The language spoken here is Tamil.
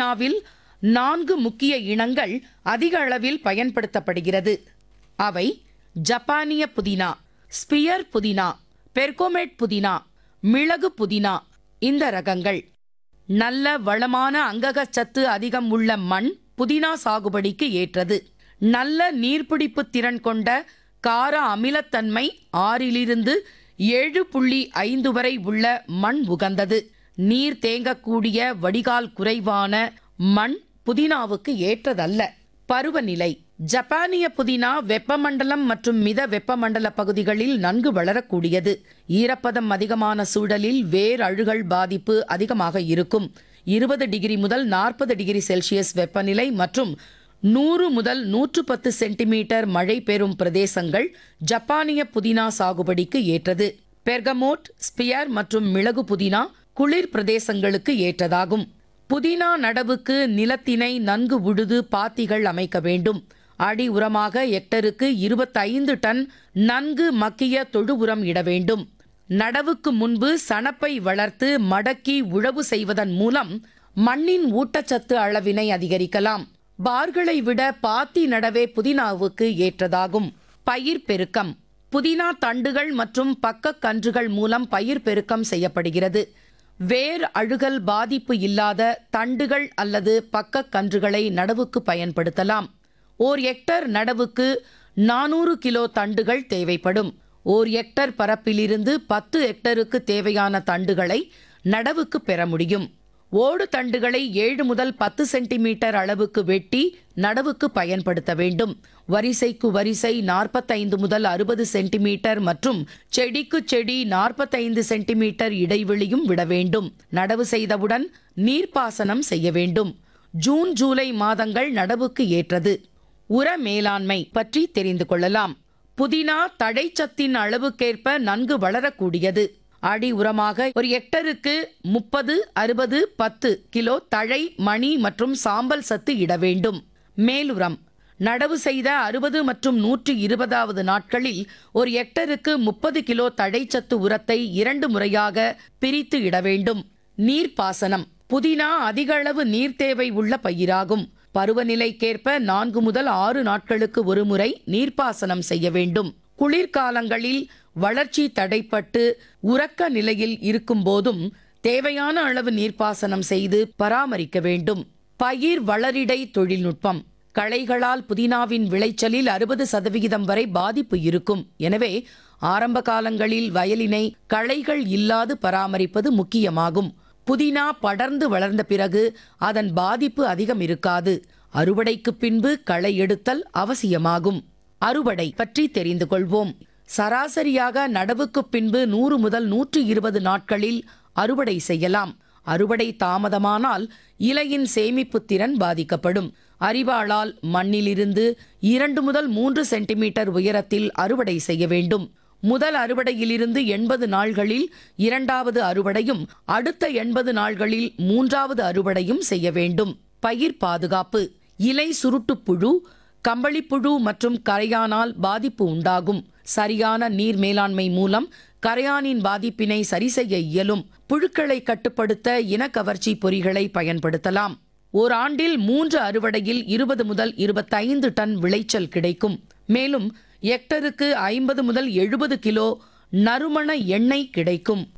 புதினாவில் நான்கு முக்கிய இனங்கள் அதிக அளவில் பயன்படுத்தப்படுகிறது அவை ஜப்பானிய புதினா ஸ்பியர் புதினா பெர்கோமேட் புதினா மிளகு புதினா இந்த ரகங்கள் நல்ல வளமான அங்ககச்சத்து அதிகம் உள்ள மண் புதினா சாகுபடிக்கு ஏற்றது நல்ல நீர்பிடிப்பு திறன் கொண்ட கார அமிலத்தன்மை ஆறிலிருந்து ஏழு புள்ளி ஐந்து வரை உள்ள மண் உகந்தது நீர் தேங்கக்கூடிய வடிகால் குறைவான மண் புதினாவுக்கு ஏற்றதல்ல பருவநிலை ஜப்பானிய புதினா வெப்பமண்டலம் மற்றும் மித வெப்பமண்டல பகுதிகளில் நன்கு வளரக்கூடியது ஈரப்பதம் அதிகமான சூழலில் வேர் அழுகல் பாதிப்பு அதிகமாக இருக்கும் இருபது டிகிரி முதல் நாற்பது டிகிரி செல்சியஸ் வெப்பநிலை மற்றும் நூறு முதல் நூற்று பத்து சென்டிமீட்டர் மழை பெறும் பிரதேசங்கள் ஜப்பானிய புதினா சாகுபடிக்கு ஏற்றது பெர்கமோட் ஸ்பியர் மற்றும் மிளகு புதினா குளிர் பிரதேசங்களுக்கு ஏற்றதாகும் புதினா நடவுக்கு நிலத்தினை நன்கு உழுது பாத்திகள் அமைக்க வேண்டும் அடி உரமாக ஹெக்டருக்கு இருபத்தைந்து டன் நன்கு மக்கிய தொழு உரம் இட வேண்டும் நடவுக்கு முன்பு சணப்பை வளர்த்து மடக்கி உழவு செய்வதன் மூலம் மண்ணின் ஊட்டச்சத்து அளவினை அதிகரிக்கலாம் பார்களை விட பாத்தி நடவே புதினாவுக்கு ஏற்றதாகும் பயிர் பெருக்கம் புதினா தண்டுகள் மற்றும் பக்க கன்றுகள் மூலம் பயிர் பெருக்கம் செய்யப்படுகிறது வேர் அழுகல் பாதிப்பு இல்லாத தண்டுகள் அல்லது பக்க கன்றுகளை நடவுக்கு பயன்படுத்தலாம் ஓர் ஹெக்டர் நடவுக்கு நானூறு கிலோ தண்டுகள் தேவைப்படும் ஓர் ஹெக்டர் பரப்பிலிருந்து பத்து ஹெக்டருக்கு தேவையான தண்டுகளை நடவுக்கு பெற முடியும் ஓடு தண்டுகளை ஏழு முதல் பத்து சென்டிமீட்டர் அளவுக்கு வெட்டி நடவுக்கு பயன்படுத்த வேண்டும் வரிசைக்கு வரிசை நாற்பத்தைந்து முதல் அறுபது சென்டிமீட்டர் மற்றும் செடிக்கு செடி நாற்பத்தைந்து சென்டிமீட்டர் இடைவெளியும் விட வேண்டும் நடவு செய்தவுடன் நீர்ப்பாசனம் செய்ய வேண்டும் ஜூன் ஜூலை மாதங்கள் நடவுக்கு ஏற்றது உர மேலாண்மை பற்றி தெரிந்து கொள்ளலாம் புதினா தழைச்சத்தின் அளவுக்கேற்ப நன்கு வளரக்கூடியது அடி உரமாக ஒரு ஹெக்டருக்கு முப்பது அறுபது பத்து கிலோ தழை மணி மற்றும் சாம்பல் சத்து இட வேண்டும் மேலுரம் நடவு செய்த அறுபது மற்றும் நூற்று இருபதாவது நாட்களில் ஒரு ஹெக்டருக்கு முப்பது கிலோ தழைச்சத்து உரத்தை இரண்டு முறையாக பிரித்து இட வேண்டும் நீர்ப்பாசனம் புதினா அதிக அளவு நீர் தேவை உள்ள பயிராகும் பருவநிலைக்கேற்ப நான்கு முதல் ஆறு நாட்களுக்கு ஒருமுறை நீர்ப்பாசனம் செய்ய வேண்டும் குளிர்காலங்களில் வளர்ச்சி தடைப்பட்டு உறக்க நிலையில் இருக்கும்போதும் தேவையான அளவு நீர்ப்பாசனம் செய்து பராமரிக்க வேண்டும் பயிர் வளரிடை தொழில்நுட்பம் களைகளால் புதினாவின் விளைச்சலில் அறுபது சதவிகிதம் வரை பாதிப்பு இருக்கும் எனவே ஆரம்ப காலங்களில் வயலினை களைகள் இல்லாது பராமரிப்பது முக்கியமாகும் புதினா படர்ந்து வளர்ந்த பிறகு அதன் பாதிப்பு அதிகம் இருக்காது அறுவடைக்கு பின்பு களை எடுத்தல் அவசியமாகும் அறுவடை பற்றி தெரிந்து கொள்வோம் சராசரியாக நடவுக்கு பின்பு நூறு முதல் நூற்று இருபது நாட்களில் அறுவடை செய்யலாம் அறுவடை தாமதமானால் இலையின் சேமிப்பு திறன் பாதிக்கப்படும் அரிவாளால் மண்ணிலிருந்து இரண்டு முதல் மூன்று சென்டிமீட்டர் உயரத்தில் அறுவடை செய்ய வேண்டும் முதல் அறுவடையிலிருந்து எண்பது நாள்களில் இரண்டாவது அறுவடையும் அடுத்த எண்பது நாள்களில் மூன்றாவது அறுவடையும் செய்ய வேண்டும் பயிர் பாதுகாப்பு இலை சுருட்டுப்புழு கம்பளிப்புழு மற்றும் கரையானால் பாதிப்பு உண்டாகும் சரியான நீர் மேலாண்மை மூலம் கரையானின் பாதிப்பினை சரி செய்ய இயலும் புழுக்களை கட்டுப்படுத்த இனக்கவர்ச்சி பொறிகளை பயன்படுத்தலாம் ஓராண்டில் மூன்று அறுவடையில் இருபது முதல் இருபத்தைந்து டன் விளைச்சல் கிடைக்கும் மேலும் ஹெக்டருக்கு ஐம்பது முதல் எழுபது கிலோ நறுமண எண்ணெய் கிடைக்கும்